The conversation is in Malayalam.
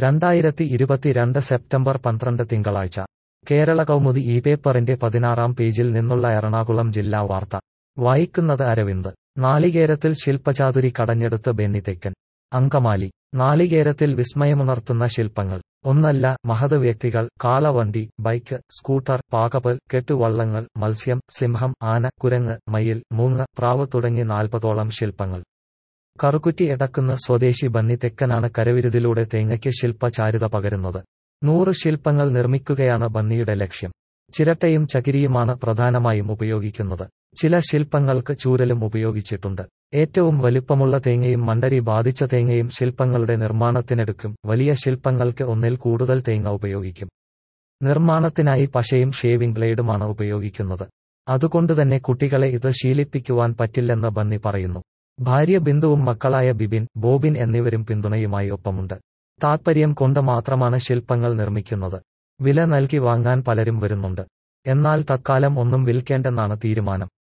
രണ്ടായിരത്തി ഇരുപത്തിരണ്ട് സെപ്റ്റംബർ പന്ത്രണ്ട് തിങ്കളാഴ്ച കേരള കൗമുദി ഈ പേപ്പറിന്റെ പതിനാറാം പേജിൽ നിന്നുള്ള എറണാകുളം ജില്ലാ വാർത്ത വായിക്കുന്നത് അരവിന്ദ് നാളികേരത്തിൽ ശില്പചാതുരി കടഞ്ഞെടുത്ത് ബെന്നി തെക്കൻ അങ്കമാലി നാളികേരത്തിൽ വിസ്മയമുണർത്തുന്ന ശില്പങ്ങൾ ഒന്നല്ല മഹത് വ്യക്തികൾ കാളവണ്ടി ബൈക്ക് സ്കൂട്ടർ പാകപ്പൽ കെട്ടുവള്ളങ്ങൾ മത്സ്യം സിംഹം ആന കുരങ്ങ് മയിൽ മൂങ്ങ് പ്രാവ് തുടങ്ങി നാൽപ്പതോളം ശില്പങ്ങൾ കറുകുറ്റി എടക്കുന്ന സ്വദേശി ബന്നി തെക്കനാണ് കരവിരുതിലൂടെ തേങ്ങയ്ക്ക് ശില്പചാരുത പകരുന്നത് നൂറ് ശില്പങ്ങൾ നിർമ്മിക്കുകയാണ് ബന്നിയുടെ ലക്ഷ്യം ചിരട്ടയും ചകിരിയുമാണ് പ്രധാനമായും ഉപയോഗിക്കുന്നത് ചില ശില്പങ്ങൾക്ക് ചൂരലും ഉപയോഗിച്ചിട്ടുണ്ട് ഏറ്റവും വലിപ്പമുള്ള തേങ്ങയും മണ്ടരി ബാധിച്ച തേങ്ങയും ശില്പങ്ങളുടെ നിർമ്മാണത്തിനെടുക്കും വലിയ ശില്പങ്ങൾക്ക് ഒന്നിൽ കൂടുതൽ തേങ്ങ ഉപയോഗിക്കും നിർമ്മാണത്തിനായി പശയും ഷേവിംഗ് ബ്ലേഡുമാണ് ഉപയോഗിക്കുന്നത് അതുകൊണ്ടുതന്നെ കുട്ടികളെ ഇത് ശീലിപ്പിക്കുവാൻ പറ്റില്ലെന്ന് ബന്നി പറയുന്നു ഭാര്യ ബിന്ദുവും മക്കളായ ബിബിൻ ബോബിൻ എന്നിവരും പിന്തുണയുമായി ഒപ്പമുണ്ട് താത്പര്യം കൊണ്ട് മാത്രമാണ് ശില്പങ്ങൾ നിർമ്മിക്കുന്നത് വില നൽകി വാങ്ങാൻ പലരും വരുന്നുണ്ട് എന്നാൽ തത്കാലം ഒന്നും വിൽക്കേണ്ടെന്നാണ് തീരുമാനം